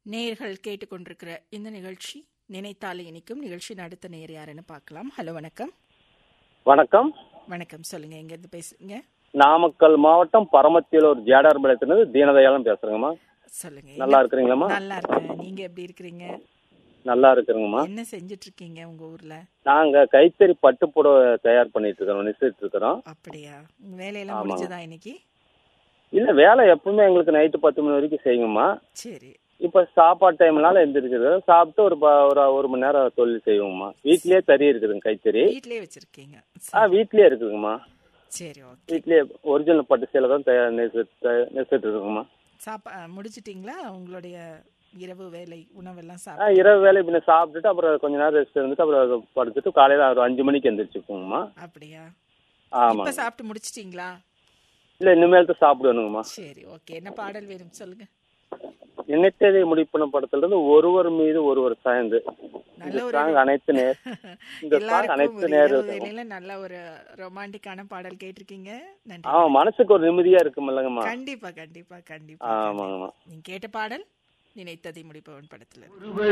நேயர்கள் கேட்டுக்கொண்டிருக்கிற இந்த நிகழ்ச்சி நினைத்தாலே இனிக்கும் நிகழ்ச்சியின் அடுத்த நேர் யாருன்னு பார்க்கலாம் ஹலோ வணக்கம் வணக்கம் வணக்கம் சொல்லுங்க எங்க இருந்து பேசுறீங்க நாமக்கல் மாவட்டம் பரமத்தியலூர் ஜேடார்பாளையத்திலிருந்து தீனதயாளன் பேசுறேங்கம்மா சொல்லுங்க நல்லா எங்க- இருக்கிறீங்களாம்மா நல்லா இருக்கேன் நீங்க எப்படி இருக்கிறீங்க நல்லா இருக்கிறேங்கம்மா என்ன செஞ்சுட்டு இருக்கீங்க உங்க ஊர்ல நாங்க கைத்தறி பட்டு புடவை தயார் பண்ணிட்டு இருக்கிறோம் நெசிட்டு இருக்கிறோம் அப்படியா உங்க வேலையெல்லாம் ஆமாங்க. முடிஞ்சதா இன்னைக்கு இல்ல வேலை எப்பவுமே எங்களுக்கு நைட்டு பத்து மணி வரைக்கும் செய்யுங்கம்மா சரி இப்ப சாப்பாடு டைம்னால எந்திரிக்கிறது சாப்பிட்டு ஒரு ப- ஒரு ஒரு மணி நேரம் தொழில் செய்வோங்கம்மா வீட்லயே தறி இருக்குதுங்க கைத்தறி வீட்லயே வச்சிருக்கீங்க ஆ வீட்லயே இருக்குதுங்கம்மா சரி ஓகே வீட்லயே ஒரிஜினல் பட்டு சேலை தான் தயார் நெசிட்டு நெசிட்டு இருக்குங்கம்மா சாப்பா முடிச்சிட்டீங்களா உங்களுடைய இரவு வேலை உணவெல்லாம் ஆ சாப்பிட்டு இரவு வேலை பின்ன சாப்பிட்டுட்டு அப்புறம் கொஞ்ச நேரம் ரெஸ்ட் இருந்துட்டு அப்புறம் படுத்துட்டு காலையில ஒரு அஞ்சு மணிக்கு எந்திரிச்சுக்குங்கம்மா அப்படியா ஆமாங்க இப்ப சாப்பிட்டு முடிச்சிட்டீங்களா இல்ல இனிமேல் தான் சாப்பிடணுங்கம்மா சரி ஓகே என்ன பாடல் வேணும் சொல்லுங்க நினைத்ததை முடிப்பன படத்துல இருந்து ஒருவர் மீது ஒருவர் சாய்ந்து நல்ல இந்த ஒரு சாங் அனைத்து நேர் இந்த சாங் எல்லாருக்கும் அனைத்து ஒரு நேர் இரவு வேளையில நல்ல ஒரு ரொமான்டிக்கான பாடல் கேட்டிருக்கீங்க நன்றி ஆமா மனசுக்கு ஒரு நிம்மதியா இருக்குமில்லங்கம்மா கண்டிப்பா கண்டிப்பா கண்டிப்பா ஆமாங்கம்மா நீங்க கேட்ட பாடல் நினைத்ததை முடிப்பவன் படத்துல இருந்து.